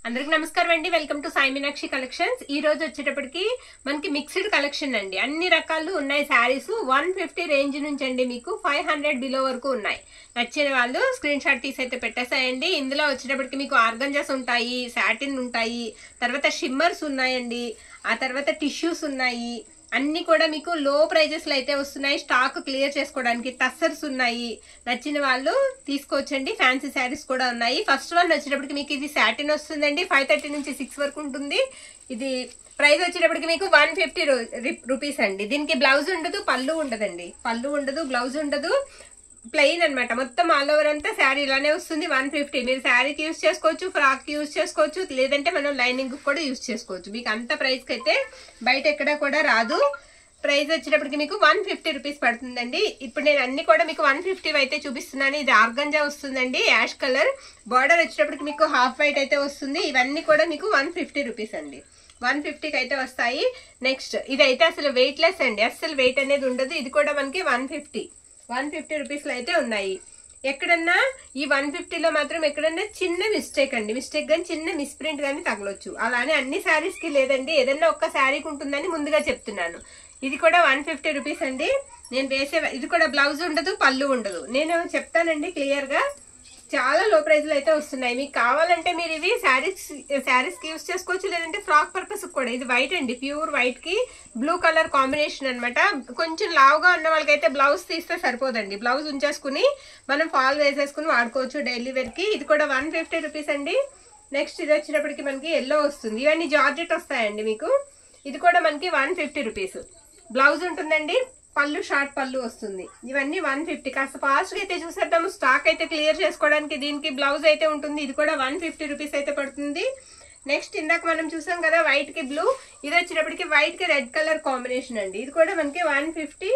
అందరికి నమస్కారం అండి welcome to Sai Meenakshi collections ఈ రోజు వచ్చేటప్పటికి మనకి మిక్స్డ్ కలెక్షన్ అండి అన్ని రకాలు ఉన్నాయి శారీస్ వన్ ఫిఫ్టీ రేంజ్ నుంచి అండి మీకు ఫైవ్ హండ్రెడ్ బిలో వరకు ఉన్నాయి నచ్చిన వాళ్ళు స్క్రీన్ షాట్ తీసి అయితే పెట్టేసాయండి ఇందులో వచ్చేటప్పటికి మీకు ఆర్గంజాస్ ఉంటాయి సాటిన్ ఉంటాయి తర్వాత షిమ్మర్స్ ఉన్నాయండి ఆ తర్వాత టిష్యూస్ ఉన్నాయి అన్ని కూడా మీకు లో ప్రైజెస్ లో అయితే వస్తున్నాయి స్టాక్ క్లియర్ చేసుకోవడానికి టస్సర్స్ ఉన్నాయి నచ్చిన వాళ్ళు తీసుకోవచ్చండి ఫ్యాన్సీ శారీస్ కూడా ఉన్నాయి ఫస్ట్ వన్ వచ్చేటప్పటికి మీకు ఇది సాటిన్ వస్తుందండి ఫైవ్ థర్టీ నుంచి సిక్స్ వరకు ఉంటుంది ఇది ప్రైస్ వచ్చేటప్పటికి మీకు వన్ ఫిఫ్టీ రూపీస్ అండి దీనికి బ్లౌజ్ ఉండదు పళ్ళు ఉండదండి పళ్ళు ఉండదు బ్లౌజ్ ఉండదు ప్లెయిన్ అన్నమాట మొత్తం ఆల్ ఓవర్ అంతా శారీ ఇలానే వస్తుంది వన్ ఫిఫ్టీ మీరు శారీకి యూస్ చేసుకోవచ్చు ఫ్రాక్ కి యూస్ చేసుకోవచ్చు లేదంటే మనం లైనింగ్ కూడా యూస్ చేసుకోవచ్చు మీకు అంత ప్రైస్ కి అయితే బయట ఎక్కడ కూడా రాదు ప్రైస్ వచ్చేటప్పటికి మీకు వన్ ఫిఫ్టీ రూపీస్ పడుతుందండి ఇప్పుడు నేను అన్ని కూడా మీకు వన్ ఫిఫ్టీ అయితే చూపిస్తున్నాను ఇది ఆర్గంజా వస్తుందండి యాష్ కలర్ బార్డర్ వచ్చేటప్పటికి మీకు హాఫ్ వైట్ అయితే వస్తుంది ఇవన్నీ కూడా మీకు వన్ ఫిఫ్టీ రూపీస్ అండి వన్ ఫిఫ్టీకి అయితే వస్తాయి నెక్స్ట్ ఇది అయితే అసలు వెయిట్ లెస్ అండి అసలు వెయిట్ అనేది ఉండదు ఇది కూడా మనకి వన్ ఫిఫ్టీ వన్ ఫిఫ్టీ రూపీస్లో అయితే ఉన్నాయి ఎక్కడన్నా ఈ వన్ ఫిఫ్టీలో మాత్రం ఎక్కడన్నా చిన్న మిస్టేక్ అండి మిస్టేక్ కానీ చిన్న మిస్ప్రింట్ కానీ తగలొచ్చు అలానే అన్ని శారీస్కి లేదండి ఏదన్నా ఒక్క శారీకి ఉంటుందని ముందుగా చెప్తున్నాను ఇది కూడా వన్ ఫిఫ్టీ రూపీస్ అండి నేను వేసే ఇది కూడా బ్లౌజ్ ఉండదు పళ్ళు ఉండదు నేను చెప్తానండి క్లియర్గా చాలా లో ప్రైస్లో అయితే వస్తున్నాయి మీకు కావాలంటే మీరు ఇవి శారీస్ శారీస్కి యూస్ చేసుకోవచ్చు లేదంటే ఫ్రాక్ పర్పస్ కూడా ఇది వైట్ అండి ప్యూర్ వైట్కి బ్లూ కలర్ కాంబినేషన్ అనమాట కొంచెం లావుగా ఉన్న వాళ్ళకైతే బ్లౌజ్ తీస్తే సరిపోదండి బ్లౌజ్ ఉంచేసుకుని మనం ఫాల్ వేసేసుకుని వాడుకోవచ్చు డైలీ వేర్కి ఇది కూడా వన్ ఫిఫ్టీ రూపీస్ అండి నెక్స్ట్ ఇది వచ్చినప్పటికి మనకి ఎల్లో వస్తుంది ఇవన్నీ జార్జెట్ వస్తాయండి మీకు ఇది కూడా మనకి వన్ ఫిఫ్టీ రూపీస్ బ్లౌజ్ ఉంటుందండి పళ్ళు షార్ట్ పళ్ళు వస్తుంది ఇవన్నీ వన్ ఫిఫ్టీ కాస్త ఫాస్ట్గా అయితే చూసేద్దాము స్టాక్ అయితే క్లియర్ చేసుకోవడానికి దీనికి బ్లౌజ్ అయితే ఉంటుంది ఇది కూడా వన్ ఫిఫ్టీ రూపీస్ అయితే పడుతుంది నెక్స్ట్ ఇందాక మనం చూసాం కదా వైట్ కి బ్లూ ఇది వచ్చేటప్పటికి వైట్ కి రెడ్ కలర్ కాంబినేషన్ అండి ఇది కూడా మనకి వన్ ఫిఫ్టీ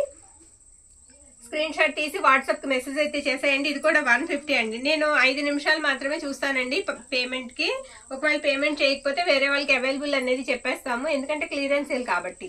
స్క్రీన్ షాట్ తీసి వాట్సాప్ కి మెసేజ్ అయితే చేసేయండి ఇది కూడా వన్ ఫిఫ్టీ అండి నేను ఐదు నిమిషాలు మాత్రమే చూస్తానండి పేమెంట్ కి ఒకవేళ పేమెంట్ చేయకపోతే వేరే వాళ్ళకి అవైలబుల్ అనేది చెప్పేస్తాము ఎందుకంటే క్లియరెన్స్ సేల్ కాబట్టి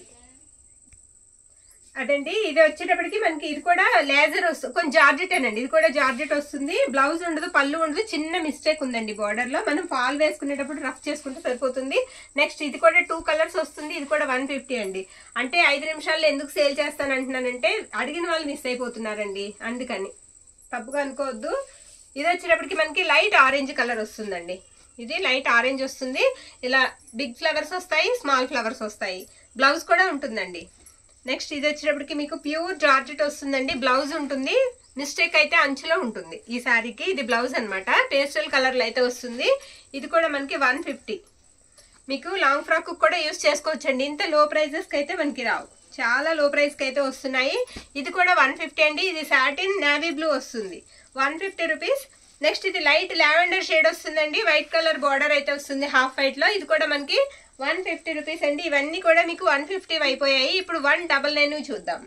అదండి ఇది వచ్చేటప్పటికి మనకి ఇది కూడా లేజర్ వస్తుంది కొంచెం జార్జెట్ అండి ఇది కూడా జార్జెట్ వస్తుంది బ్లౌజ్ ఉండదు పళ్ళు ఉండదు చిన్న మిస్టేక్ ఉందండి బార్డర్ లో మనం ఫాల్ వేసుకునేటప్పుడు రఫ్ చేసుకుంటే సరిపోతుంది నెక్స్ట్ ఇది కూడా టూ కలర్స్ వస్తుంది ఇది కూడా వన్ ఫిఫ్టీ అండి అంటే ఐదు నిమిషాల్లో ఎందుకు సేల్ చేస్తాను అంటున్నానంటే అడిగిన వాళ్ళు మిస్ అయిపోతున్నారండి అందుకని తప్పుగా అనుకోవద్దు ఇది వచ్చేటప్పటికి మనకి లైట్ ఆరెంజ్ కలర్ వస్తుందండి ఇది లైట్ ఆరెంజ్ వస్తుంది ఇలా బిగ్ ఫ్లవర్స్ వస్తాయి స్మాల్ ఫ్లవర్స్ వస్తాయి బ్లౌజ్ కూడా ఉంటుందండి నెక్స్ట్ ఇది వచ్చేటప్పటికి మీకు ప్యూర్ జార్జెట్ వస్తుందండి బ్లౌజ్ ఉంటుంది మిస్టేక్ అయితే అంచులో ఉంటుంది ఈ శారీకి ఇది బ్లౌజ్ అనమాట పేస్టల్ కలర్లో అయితే వస్తుంది ఇది కూడా మనకి వన్ ఫిఫ్టీ మీకు లాంగ్ ఫ్రాక్ కూడా యూస్ చేసుకోవచ్చండి ఇంత లో ప్రైజెస్కి అయితే మనకి రావు చాలా లో ప్రైస్కి అయితే వస్తున్నాయి ఇది కూడా వన్ ఫిఫ్టీ అండి ఇది సాటిన్ నావీ బ్లూ వస్తుంది వన్ ఫిఫ్టీ రూపీస్ నెక్స్ట్ ఇది లైట్ లావెండర్ షేడ్ వస్తుందండి వైట్ కలర్ బార్డర్ అయితే వస్తుంది హాఫ్ వైట్లో ఇది కూడా మనకి వన్ ఫిఫ్టీ రూపీస్ అండి ఇవన్నీ కూడా మీకు వన్ ఫిఫ్టీ అయిపోయాయి ఇప్పుడు వన్ డబల్ నైన్ చూద్దాం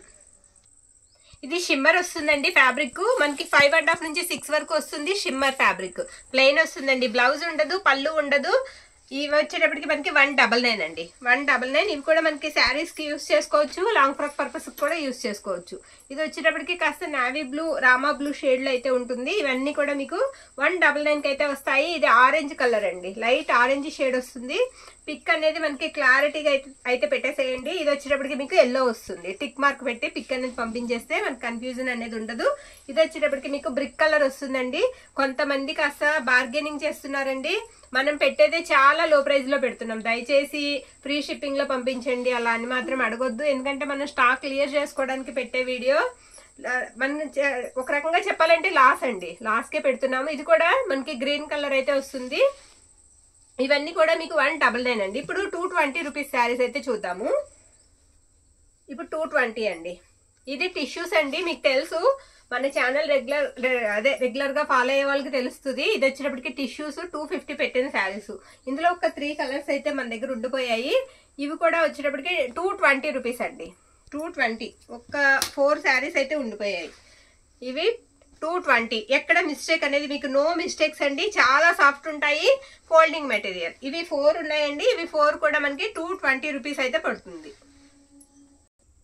ఇది షిమ్మర్ వస్తుందండి ఫ్యాబ్రిక్ మనకి ఫైవ్ అండ్ హాఫ్ నుంచి సిక్స్ వరకు వస్తుంది షిమ్మర్ ఫ్యాబ్రిక్ ప్లెయిన్ వస్తుందండి బ్లౌజ్ ఉండదు పళ్ళు ఉండదు ఇవి వచ్చేటప్పటికి మనకి వన్ డబల్ నైన్ అండి వన్ డబల్ నైన్ ఇవి కూడా మనకి శారీస్కి యూస్ చేసుకోవచ్చు లాంగ్ ఫ్రాక్ పర్పస్ కూడా యూస్ చేసుకోవచ్చు ఇది వచ్చేటప్పటికి కాస్త నావీ బ్లూ రామా బ్లూ షేడ్లో అయితే ఉంటుంది ఇవన్నీ కూడా మీకు వన్ డబల్ నైన్కి అయితే వస్తాయి ఇది ఆరెంజ్ కలర్ అండి లైట్ ఆరెంజ్ షేడ్ వస్తుంది పిక్ అనేది మనకి క్లారిటీగా అయితే అయితే పెట్టేసేయండి ఇది వచ్చేటప్పటికి మీకు ఎల్లో వస్తుంది టిక్ మార్క్ పెట్టి పిక్ అనేది పంపించేస్తే మనకి కన్ఫ్యూజన్ అనేది ఉండదు ఇది వచ్చేటప్పటికి మీకు బ్రిక్ కలర్ వస్తుందండి కొంతమంది కాస్త బార్గెనింగ్ చేస్తున్నారండి మనం పెట్టేదే చాలా లో ప్రైస్ లో పెడుతున్నాం దయచేసి ఫ్రీ షిప్పింగ్ లో పంపించండి అలా అని మాత్రం అడగొద్దు ఎందుకంటే మనం స్టాక్ క్లియర్ చేసుకోవడానికి పెట్టే వీడియో మనం ఒక రకంగా చెప్పాలంటే లాస్ అండి లాస్కే పెడుతున్నాము ఇది కూడా మనకి గ్రీన్ కలర్ అయితే వస్తుంది ఇవన్నీ కూడా మీకు వన్ డబల్ నైన్ అండి ఇప్పుడు టూ ట్వంటీ రూపీస్ శారీస్ అయితే చూద్దాము ఇప్పుడు టూ ట్వంటీ అండి ఇది టిష్యూస్ అండి మీకు తెలుసు మన ఛానల్ రెగ్యులర్ అదే రెగ్యులర్ గా ఫాలో అయ్యే వాళ్ళకి తెలుస్తుంది ఇది వచ్చేటప్పటికి టిష్యూస్ టూ ఫిఫ్టీ పెట్టిన శారీస్ ఇందులో ఒక త్రీ కలర్స్ అయితే మన దగ్గర ఉండిపోయాయి ఇవి కూడా వచ్చేటప్పటికి టూ ట్వంటీ రూపీస్ అండి టూ ట్వంటీ ఒక ఫోర్ శారీస్ అయితే ఉండిపోయాయి ఇవి టూ ట్వంటీ ఎక్కడ మిస్టేక్ అనేది మీకు నో మిస్టేక్స్ అండి చాలా సాఫ్ట్ ఉంటాయి ఫోల్డింగ్ మెటీరియల్ ఇవి ఫోర్ ఉన్నాయండి ఇవి ఫోర్ కూడా మనకి టూ ట్వంటీ రూపీస్ అయితే పడుతుంది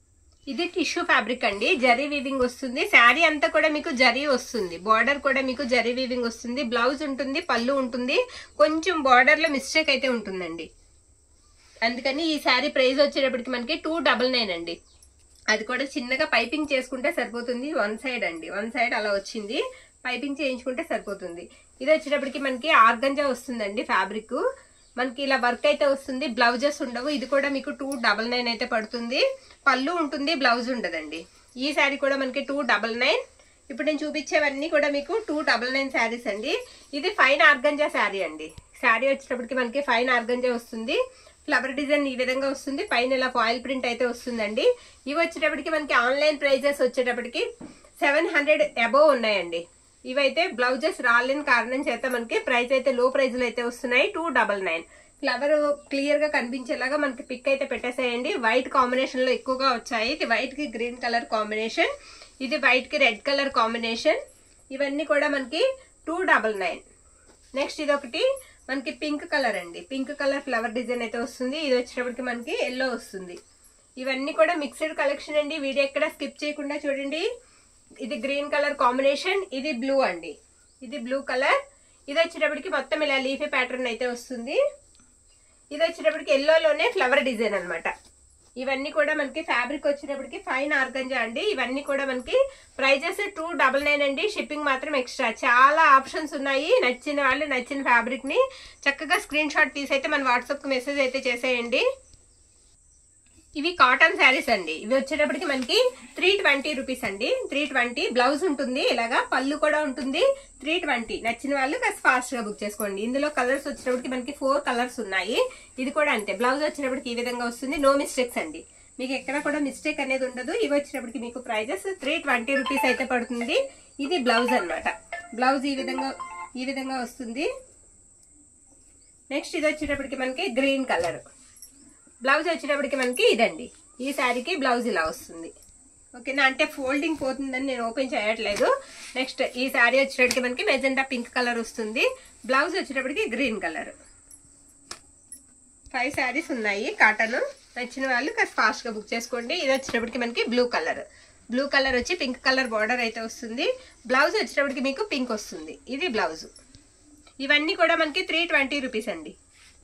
ఇది టిష్యూ ఫ్యాబ్రిక్ అండి జరీ వీవింగ్ వస్తుంది శారీ అంతా కూడా మీకు జరీ వస్తుంది బార్డర్ కూడా మీకు జరీ వీవింగ్ వస్తుంది బ్లౌజ్ ఉంటుంది పళ్ళు ఉంటుంది కొంచెం బార్డర్ లో మిస్టేక్ అయితే ఉంటుందండి అందుకని ఈ శారీ ప్రైస్ వచ్చేటప్పటికి మనకి టూ డబల్ నైన్ అండి అది కూడా చిన్నగా పైపింగ్ చేసుకుంటే సరిపోతుంది వన్ సైడ్ అండి వన్ సైడ్ అలా వచ్చింది పైపింగ్ చేయించుకుంటే సరిపోతుంది ఇది వచ్చేటప్పటికి మనకి ఆర్గంజా వస్తుందండి ఫ్యాబ్రిక్ మనకి ఇలా వర్క్ అయితే వస్తుంది బ్లౌజెస్ ఉండవు ఇది కూడా మీకు టూ డబల్ నైన్ అయితే పడుతుంది పళ్ళు ఉంటుంది బ్లౌజ్ ఉండదండి ఈ శారీ కూడా మనకి టూ డబల్ నైన్ ఇప్పుడు నేను చూపించేవన్నీ కూడా మీకు టూ డబల్ నైన్ శారీస్ అండి ఇది ఫైన్ ఆర్గంజా శారీ అండి శారీ వచ్చేటప్పటికి మనకి ఫైన్ ఆర్గంజా వస్తుంది ఫ్లవర్ డిజైన్ ఈ విధంగా వస్తుంది పైన ఇలా ఫాయిల్ ప్రింట్ అయితే వస్తుందండి ఇవి వచ్చేటప్పటికి మనకి ఆన్లైన్ ప్రైజెస్ వచ్చేటప్పటికి సెవెన్ హండ్రెడ్ అబోవ్ ఉన్నాయండి ఇవైతే బ్లౌజెస్ రాలేని కారణం చేత మనకి ప్రైస్ అయితే లో ప్రైస్ లో అయితే వస్తున్నాయి two double nine flower clear గా కనిపించేలాగా మనకి పిక్ అయితే పెట్టేసేయండి వైట్ కాంబినేషన్ లో ఎక్కువగా వచ్చాయి ఇది వైట్ కి గ్రీన్ కలర్ కాంబినేషన్ ఇది వైట్ కి రెడ్ కలర్ కాంబినేషన్ ఇవన్నీ కూడా మనకి టూ డబల్ నైన్ నెక్స్ట్ ఇది ఒకటి మనకి పింక్ కలర్ అండి పింక్ కలర్ ఫ్లవర్ డిజైన్ అయితే వస్తుంది ఇది వచ్చేటప్పటికి మనకి ఎల్లో వస్తుంది ఇవన్నీ కూడా మిక్స్డ్ కలెక్షన్ అండి వీడియో ఎక్కడ స్కిప్ చేయకుండా చూడండి ఇది గ్రీన్ కలర్ కాంబినేషన్ ఇది బ్లూ అండి ఇది బ్లూ కలర్ ఇది వచ్చేటప్పటికి మొత్తం ఇలా లీఫీ ప్యాటర్న్ అయితే వస్తుంది ఇది వచ్చేటప్పటికి ఎల్లోలోనే ఫ్లవర్ డిజైన్ అన్నమాట ఇవన్నీ కూడా మనకి ఫ్యాబ్రిక్ వచ్చేటప్పటికి ఫైన్ ఆర్గంజా అండి ఇవన్నీ కూడా మనకి ప్రైజెస్ టూ డబల్ నైన్ అండి షిప్పింగ్ మాత్రం ఎక్స్ట్రా చాలా ఆప్షన్స్ ఉన్నాయి నచ్చిన వాళ్ళు నచ్చిన ఫ్యాబ్రిక్ ని చక్కగా స్క్రీన్ షాట్ తీసి అయితే మన వాట్సాప్ కి మెసేజ్ అయితే చేసేయండి ఇవి కాటన్ శారీస్ అండి ఇవి వచ్చేటప్పటికి మనకి త్రీ ట్వంటీ రూపీస్ అండి త్రీ ట్వంటీ బ్లౌజ్ ఉంటుంది ఇలాగా పళ్ళు కూడా ఉంటుంది త్రీ ట్వంటీ నచ్చిన వాళ్ళు కాస్త ఫాస్ట్ గా బుక్ చేసుకోండి ఇందులో కలర్స్ వచ్చేటప్పటికి మనకి ఫోర్ కలర్స్ ఉన్నాయి ఇది కూడా అంతే బ్లౌజ్ వచ్చేటప్పటికి ఈ విధంగా వస్తుంది నో మిస్టేక్స్ అండి మీకు ఎక్కడ కూడా మిస్టేక్ అనేది ఉండదు ఇవి వచ్చేటప్పటికి మీకు ప్రైజెస్ త్రీ ట్వంటీ రూపీస్ అయితే పడుతుంది ఇది బ్లౌజ్ అన్నమాట బ్లౌజ్ ఈ విధంగా ఈ విధంగా వస్తుంది నెక్స్ట్ ఇది వచ్చేటప్పటికి మనకి గ్రీన్ కలర్ బ్లౌజ్ వచ్చేటప్పటికి మనకి ఇదండి ఈ శారీకి బ్లౌజ్ ఇలా వస్తుంది ఓకేనా అంటే ఫోల్డింగ్ పోతుందని నేను ఓపెన్ చేయట్లేదు నెక్స్ట్ ఈ శారీ వచ్చేటప్పటికి మనకి మెజెంటా పింక్ కలర్ వస్తుంది బ్లౌజ్ వచ్చేటప్పటికి గ్రీన్ కలర్ ఫైవ్ శారీస్ ఉన్నాయి కాటన్ నచ్చిన వాళ్ళు కాస్త ఫాస్ట్గా బుక్ చేసుకోండి ఇది వచ్చేటప్పటికి మనకి బ్లూ కలర్ బ్లూ కలర్ వచ్చి పింక్ కలర్ బార్డర్ అయితే వస్తుంది బ్లౌజ్ వచ్చేటప్పటికి మీకు పింక్ వస్తుంది ఇది బ్లౌజ్ ఇవన్నీ కూడా మనకి త్రీ ట్వంటీ రూపీస్ అండి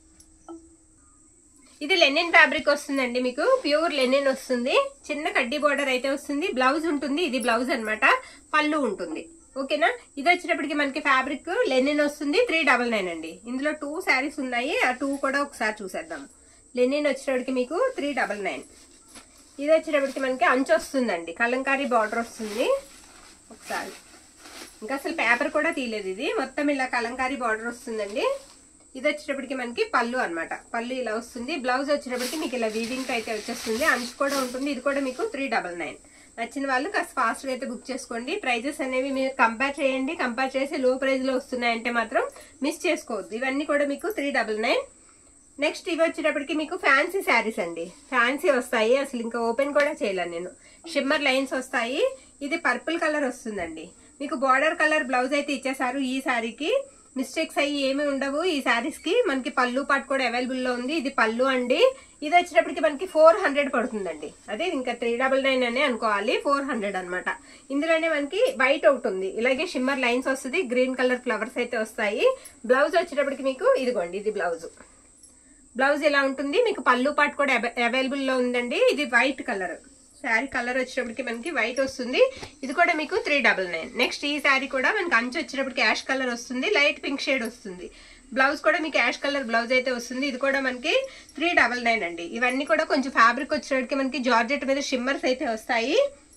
ఇది లెనిన్ ఫ్యాబ్రిక్ వస్తుందండి మీకు ప్యూర్ లెనిన్ వస్తుంది చిన్న కడ్డీ బార్డర్ అయితే వస్తుంది బ్లౌజ్ ఉంటుంది ఇది బ్లౌజ్ అన్నమాట పళ్ళు ఉంటుంది ఓకేనా ఇది వచ్చేటప్పటికి మనకి ఫ్యాబ్రిక్ లెనిన్ వస్తుంది త్రీ డబల్ నైన్ అండి ఇందులో టూ శారీస్ ఉన్నాయి ఆ టూ కూడా ఒకసారి చూసేద్దాం లెనిన్ వచ్చేటప్పటికి మీకు త్రీ డబల్ నైన్ ఇది వచ్చేటప్పటికి మనకి అంచు వస్తుందండి కలంకారీ బార్డర్ వస్తుంది ఒకసారి ఇంకా అసలు పేపర్ కూడా తీయలేదు ఇది మొత్తం ఇలా కలంకారీ బార్డర్ వస్తుందండి ఇది వచ్చేటప్పటికి మనకి పళ్ళు అన్నమాట పళ్ళు ఇలా వస్తుంది బ్లౌజ్ వచ్చేటప్పటికి మీకు ఇలా వీవింగ్ అయితే వచ్చేస్తుంది అంచు కూడా ఉంటుంది ఇది కూడా మీకు త్రీ డబల్ నైన్ నచ్చిన వాళ్ళు కాస్త ఫాస్ట్గా అయితే బుక్ చేసుకోండి ప్రైజెస్ అనేవి మీరు కంపేర్ చేయండి కంపేర్ చేసి లో ప్రైస్లో వస్తున్నాయంటే మాత్రం మిస్ చేసుకోవద్దు ఇవన్నీ కూడా మీకు త్రీ డబల్ నైన్ నెక్స్ట్ ఇవి వచ్చేటప్పటికి మీకు ఫ్యాన్సీ శారీస్ అండి ఫ్యాన్సీ వస్తాయి అసలు ఇంకా ఓపెన్ కూడా చేయలేను నేను షిమ్మర్ లైన్స్ వస్తాయి ఇది పర్పుల్ కలర్ వస్తుందండి మీకు బార్డర్ కలర్ బ్లౌజ్ అయితే ఇచ్చేసారు ఈ శారీకి మిస్టేక్స్ అయ్యి ఏమి ఉండవు ఈ శారీస్ కి మనకి పళ్ళు పాటు కూడా అవైలబుల్ లో ఉంది ఇది పళ్ళు అండి ఇది వచ్చేటప్పటికి మనకి ఫోర్ హండ్రెడ్ పడుతుందండి అదే ఇంకా త్రీ డబల్ నైన్ అనే అనుకోవాలి ఫోర్ హండ్రెడ్ అనమాట ఇందులోనే మనకి వైట్ ఒకటి ఉంది ఇలాగే షిమ్మర్ లైన్స్ వస్తుంది గ్రీన్ కలర్ ఫ్లవర్స్ అయితే వస్తాయి బ్లౌజ్ వచ్చేటప్పటికి మీకు ఇదిగోండి ఇది బ్లౌజ్ బ్లౌజ్ ఇలా ఉంటుంది మీకు పళ్ళు పాటు కూడా అవైలబుల్ లో ఉందండి ఇది వైట్ కలర్ శారీ కలర్ వచ్చేటప్పటికి మనకి వైట్ వస్తుంది ఇది కూడా మీకు త్రీ డబల్ నైన్ నెక్స్ట్ ఈ శారీ కూడా మనకి అంచు వచ్చేటప్పటికి యాష్ కలర్ వస్తుంది లైట్ పింక్ షేడ్ వస్తుంది బ్లౌజ్ కూడా మీకు యాష్ కలర్ బ్లౌజ్ అయితే వస్తుంది ఇది కూడా మనకి త్రీ డబల్ నైన్ అండి ఇవన్నీ కూడా కొంచెం ఫ్యాబ్రిక్ వచ్చేటప్పటికి మనకి జార్జెట్ మీద షిమ్మర్స్ అయితే వస్తాయి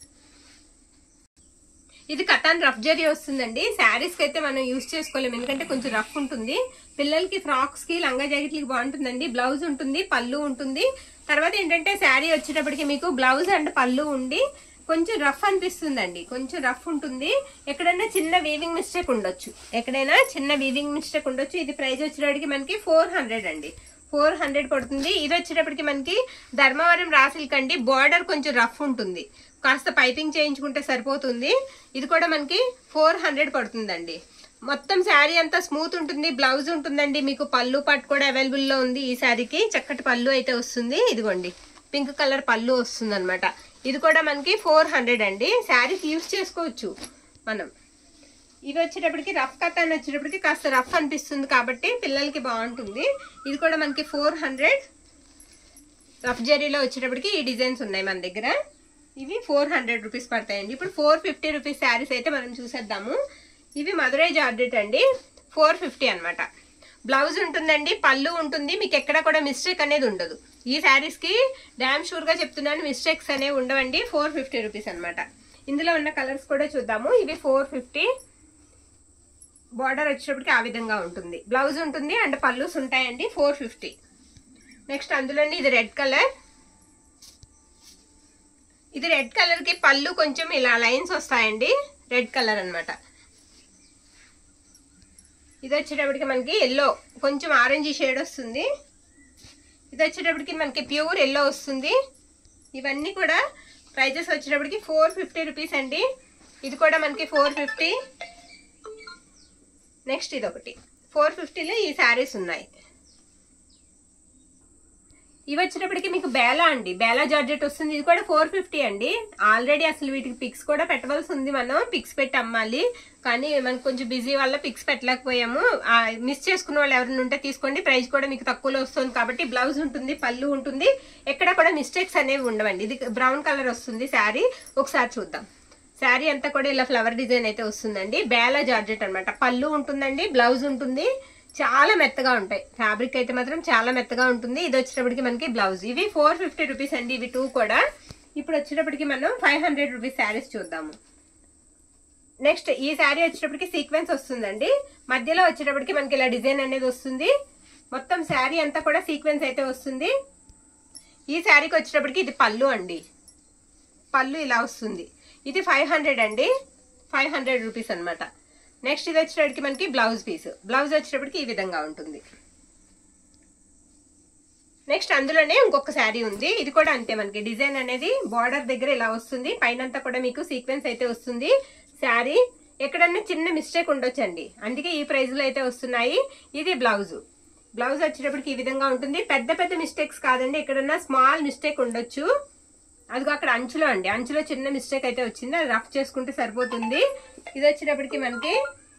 ఇది కటాన్ రఫ్ జరీ వస్తుందండి శారీస్ కి అయితే మనం యూజ్ చేసుకోలేము ఎందుకంటే కొంచెం రఫ్ ఉంటుంది పిల్లలకి ఫ్రాక్స్ కి లంగా జాకెట్లకి బాగుంటుందండి బ్లౌజ్ ఉంటుంది పళ్ళు ఉంటుంది తర్వాత ఏంటంటే శారీ వచ్చేటప్పటికి మీకు బ్లౌజ్ అండ్ పళ్ళు ఉండి కొంచెం రఫ్ అనిపిస్తుందండి కొంచెం రఫ్ ఉంటుంది ఎక్కడైనా చిన్న వీవింగ్ మిస్టేక్ ఉండొచ్చు ఎక్కడైనా చిన్న వీవింగ్ మిస్టేక్ ఉండొచ్చు ఇది ప్రైస్ వచ్చేటప్పటికి మనకి ఫోర్ హండ్రెడ్ అండి ఫోర్ హండ్రెడ్ పడుతుంది ఇది వచ్చేటప్పటికి మనకి ధర్మవరం రాసిల్క్ అండి బార్డర్ కొంచెం రఫ్ ఉంటుంది కాస్త పైపింగ్ చేయించుకుంటే సరిపోతుంది ఇది కూడా మనకి ఫోర్ హండ్రెడ్ పడుతుందండి మొత్తం శారీ అంతా స్మూత్ ఉంటుంది బ్లౌజ్ ఉంటుందండి మీకు పళ్ళు పట్టు కూడా అవైలబుల్ లో ఉంది ఈ శారీకి చక్కటి పళ్ళు అయితే వస్తుంది ఇదిగోండి పింక్ కలర్ పళ్ళు వస్తుంది అనమాట ఇది కూడా మనకి ఫోర్ హండ్రెడ్ అండి శారీకి యూస్ చేసుకోవచ్చు మనం ఇవి వచ్చేటప్పటికి రఫ్ కట్ అని వచ్చేటప్పటికి కాస్త రఫ్ అనిపిస్తుంది కాబట్టి పిల్లలకి బాగుంటుంది ఇది కూడా మనకి ఫోర్ హండ్రెడ్ రఫ్ జరీలో వచ్చేటప్పటికి ఈ డిజైన్స్ ఉన్నాయి మన దగ్గర ఇవి ఫోర్ హండ్రెడ్ రూపీస్ పడతాయండి ఇప్పుడు ఫోర్ ఫిఫ్టీ రూపీస్ శారీస్ అయితే మనం చూసేద్దాము ఇవి మధురై జార్జెట్ అండి ఫోర్ ఫిఫ్టీ అనమాట బ్లౌజ్ ఉంటుందండి పళ్ళు ఉంటుంది మీకు ఎక్కడ కూడా మిస్టేక్ అనేది ఉండదు ఈ శారీస్కి డ్యామ్ షూర్గా చెప్తున్నాను మిస్టేక్స్ అనేవి ఉండవండి ఫోర్ ఫిఫ్టీ రూపీస్ అనమాట ఇందులో ఉన్న కలర్స్ కూడా చూద్దాము ఇవి ఫోర్ ఫిఫ్టీ బార్డర్ వచ్చేటప్పటికి ఆ విధంగా ఉంటుంది బ్లౌజ్ ఉంటుంది అండ్ పళ్ళుస్ ఉంటాయండి ఫోర్ ఫిఫ్టీ నెక్స్ట్ అందులోని ఇది రెడ్ కలర్ ఇది రెడ్ కలర్ కి పళ్ళు కొంచెం ఇలా లైన్స్ వస్తాయండి రెడ్ కలర్ అన్నమాట ఇది వచ్చేటప్పటికి మనకి ఎల్లో కొంచెం ఆరెంజ్ షేడ్ వస్తుంది ఇది వచ్చేటప్పటికి మనకి ప్యూర్ ఎల్లో వస్తుంది ఇవన్నీ కూడా ప్రైజెస్ వచ్చేటప్పటికి ఫోర్ ఫిఫ్టీ రూపీస్ అండి ఇది కూడా మనకి ఫోర్ ఫిఫ్టీ నెక్స్ట్ ఇది ఒకటి ఫోర్ ఫిఫ్టీలో ఈ శారీస్ ఉన్నాయి ఇవి వచ్చేటప్పటికి మీకు బేలా అండి బేలా జార్జెట్ వస్తుంది ఇది కూడా ఫోర్ ఫిఫ్టీ అండి ఆల్రెడీ అసలు వీటికి పిక్స్ కూడా పెట్టవలసి ఉంది మనం పిక్స్ పెట్టి అమ్మాలి కానీ మనకు కొంచెం బిజీ వల్ల పిక్స్ పెట్టలేకపోయాము మిస్ చేసుకున్న వాళ్ళు ఎవరైనా ఉంటే తీసుకోండి ప్రైస్ కూడా మీకు తక్కువలో వస్తుంది కాబట్టి బ్లౌజ్ ఉంటుంది పళ్ళు ఉంటుంది ఎక్కడ కూడా మిస్టేక్స్ అనేవి ఉండవండి ఇది బ్రౌన్ కలర్ వస్తుంది శారీ ఒకసారి చూద్దాం శారీ అంతా కూడా ఇలా ఫ్లవర్ డిజైన్ అయితే వస్తుందండి బేలా జార్జెట్ అన్నమాట పళ్ళు ఉంటుందండి బ్లౌజ్ ఉంటుంది చాలా మెత్తగా ఉంటాయి ఫ్యాబ్రిక్ అయితే మాత్రం చాలా మెత్తగా ఉంటుంది ఇది వచ్చేటప్పటికి మనకి బ్లౌజ్ ఇవి ఫోర్ ఫిఫ్టీ రూపీస్ అండి ఇవి టూ కూడా ఇప్పుడు వచ్చేటప్పటికి మనం ఫైవ్ హండ్రెడ్ రూపీస్ శారీస్ చూద్దాము నెక్స్ట్ ఈ శారీ వచ్చేటప్పటికి సీక్వెన్స్ వస్తుందండి మధ్యలో వచ్చేటప్పటికి మనకి ఇలా డిజైన్ అనేది వస్తుంది మొత్తం శారీ అంతా కూడా సీక్వెన్స్ అయితే వస్తుంది ఈ శారీకి వచ్చేటప్పటికి ఇది పళ్ళు అండి పళ్ళు ఇలా వస్తుంది ఇది ఫైవ్ హండ్రెడ్ అండి ఫైవ్ హండ్రెడ్ రూపీస్ అనమాట నెక్స్ట్ ఇది వచ్చేటప్పటికి మనకి బ్లౌజ్ పీస్ బ్లౌజ్ వచ్చేటప్పటికి ఈ విధంగా ఉంటుంది నెక్స్ట్ అందులోనే ఇంకొక శారీ ఉంది ఇది కూడా అంతే మనకి డిజైన్ అనేది బార్డర్ దగ్గర ఇలా వస్తుంది పైనంతా కూడా మీకు సీక్వెన్స్ అయితే వస్తుంది శారీ ఎక్కడన్నా చిన్న మిస్టేక్ ఉండొచ్చండి అందుకే ఈ ప్రైస్ లో అయితే వస్తున్నాయి ఇది బ్లౌజ్ బ్లౌజ్ వచ్చేటప్పటికి ఈ విధంగా ఉంటుంది పెద్ద పెద్ద మిస్టేక్స్ కాదండి ఎక్కడన్నా స్మాల్ మిస్టేక్ ఉండొచ్చు అదిగో అక్కడ అంచులో అండి అంచులో చిన్న మిస్టేక్ అయితే వచ్చింది అది రఫ్ చేసుకుంటే సరిపోతుంది ఇది వచ్చేటప్పటికి మనకి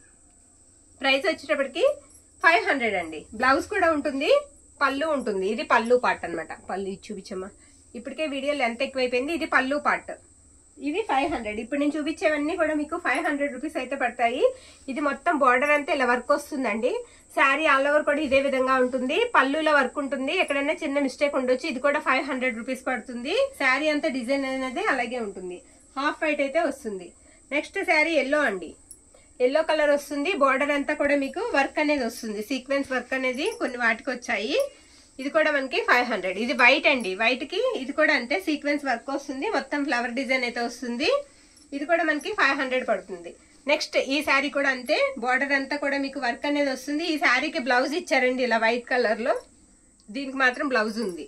ప్రైస్ వచ్చేటప్పటికి ఫైవ్ హండ్రెడ్ అండి బ్లౌజ్ కూడా ఉంటుంది పళ్ళు ఉంటుంది ఇది పళ్ళు పార్ట్ అన్నమాట పళ్ళు ఇది చూపించమ్మా ఇప్పటికే వీడియోలో ఎంత ఎక్కువైపోయింది ఇది పళ్ళు పార్ట్ ఇవి ఫైవ్ హండ్రెడ్ ఇప్పుడు నేను చూపించేవన్నీ కూడా మీకు ఫైవ్ హండ్రెడ్ రూపీస్ అయితే పడతాయి ఇది మొత్తం బార్డర్ అంతా ఇలా వర్క్ వస్తుందండి శారీ ఆల్ ఓవర్ కూడా ఇదే విధంగా ఉంటుంది పళ్ళులో వర్క్ ఉంటుంది ఎక్కడైనా చిన్న మిస్టేక్ ఉండొచ్చు ఇది కూడా ఫైవ్ హండ్రెడ్ రూపీస్ పడుతుంది శారీ అంతా డిజైన్ అనేది అలాగే ఉంటుంది హాఫ్ వైట్ అయితే వస్తుంది నెక్స్ట్ శారీ ఎల్లో అండి ఎల్లో కలర్ వస్తుంది బార్డర్ అంతా కూడా మీకు వర్క్ అనేది వస్తుంది సీక్వెన్స్ వర్క్ అనేది కొన్ని వాటికి వచ్చాయి ఇది కూడా మనకి ఫైవ్ హండ్రెడ్ ఇది వైట్ అండి వైట్ కి ఇది కూడా అంతే సీక్వెన్స్ వర్క్ వస్తుంది మొత్తం ఫ్లవర్ డిజైన్ అయితే వస్తుంది ఇది కూడా మనకి ఫైవ్ హండ్రెడ్ పడుతుంది నెక్స్ట్ ఈ శారీ కూడా అంతే బార్డర్ అంతా కూడా మీకు వర్క్ అనేది వస్తుంది ఈ శారీకి బ్లౌజ్ ఇచ్చారండి ఇలా వైట్ కలర్ లో దీనికి మాత్రం బ్లౌజ్ ఉంది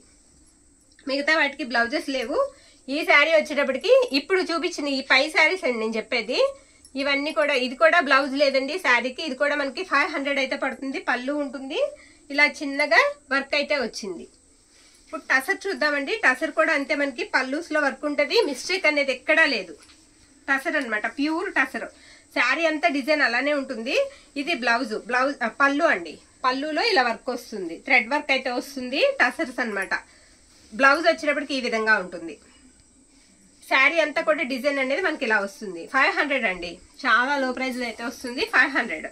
మిగతా వాటికి బ్లౌజెస్ లేవు ఈ శారీ వచ్చేటప్పటికి ఇప్పుడు చూపించిన ఈ పై శారీస్ అండి నేను చెప్పేది ఇవన్నీ కూడా ఇది కూడా బ్లౌజ్ లేదండి శారీకి ఇది కూడా మనకి ఫైవ్ హండ్రెడ్ అయితే పడుతుంది పళ్ళు ఉంటుంది ఇలా చిన్నగా వర్క్ అయితే వచ్చింది ఇప్పుడు టసర్ చూద్దామండి టసర్ కూడా అంతే మనకి పల్లూస్ లో వర్క్ ఉంటుంది మిస్టేక్ అనేది ఎక్కడా లేదు టసర్ అన్నమాట ప్యూర్ టసర్ శారీ అంతా డిజైన్ అలానే ఉంటుంది ఇది బ్లౌజ్ బ్లౌజ్ ఆ, పళ్ళు అండి పళ్ళులో ఇలా వర్క్ వస్తుంది థ్రెడ్ వర్క్ అయితే వస్తుంది టసర్స్ అన్నమాట బ్లౌజ్ వచ్చేటప్పటికి ఈ విధంగా ఉంటుంది శారీ అంతా కూడా డిజైన్ అనేది మనకి ఇలా వస్తుంది ఫైవ్ హండ్రెడ్ అండి చాలా లో ప్రైస్ అయితే వస్తుంది ఫైవ్ హండ్రెడ్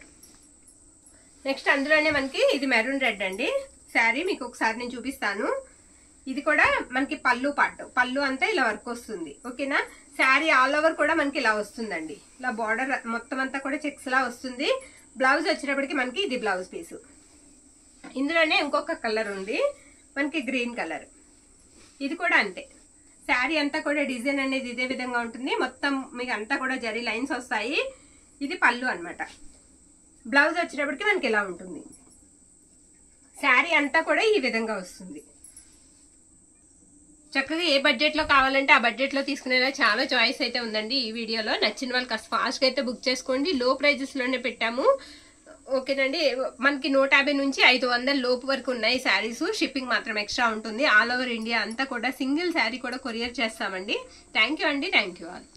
నెక్స్ట్ అందులోనే మనకి ఇది మెరూన్ రెడ్ అండి శారీ మీకు ఒకసారి నేను చూపిస్తాను ఇది కూడా మనకి పళ్ళు పాటు పళ్ళు అంతా ఇలా వర్క్ వస్తుంది ఓకేనా శారీ ఆల్ ఓవర్ కూడా మనకి ఇలా వస్తుందండి ఇలా బార్డర్ మొత్తం అంతా కూడా చెక్స్ లా వస్తుంది బ్లౌజ్ వచ్చేటప్పటికి మనకి ఇది బ్లౌజ్ పీసు ఇందులోనే ఇంకొక కలర్ ఉంది మనకి గ్రీన్ కలర్ ఇది కూడా అంతే శారీ అంతా కూడా డిజైన్ అనేది ఇదే విధంగా ఉంటుంది మొత్తం మీకు అంతా కూడా జరీ లైన్స్ వస్తాయి ఇది పళ్ళు అన్నమాట బ్లౌజ్ వచ్చేటప్పటికి మనకి ఇలా ఉంటుంది శారీ అంతా కూడా ఈ విధంగా వస్తుంది చక్కగా ఏ బడ్జెట్ లో కావాలంటే ఆ బడ్జెట్ లో తీసుకునేలా చాలా చాయిస్ అయితే ఉందండి ఈ వీడియోలో నచ్చిన వాళ్ళు కాస్త ఫాస్ట్ గా అయితే బుక్ చేసుకోండి లో ప్రైజెస్ లోనే పెట్టాము ఓకేనండి మనకి నూట యాభై నుంచి ఐదు వందల లోపు వరకు ఉన్నాయి శారీస్ షిప్పింగ్ మాత్రం ఎక్స్ట్రా ఉంటుంది ఆల్ ఓవర్ ఇండియా అంతా కూడా సింగిల్ శారీ కూడా కొరియర్ చేస్తామండి థ్యాంక్ యూ అండి థ్యాంక్ యూ ఆల్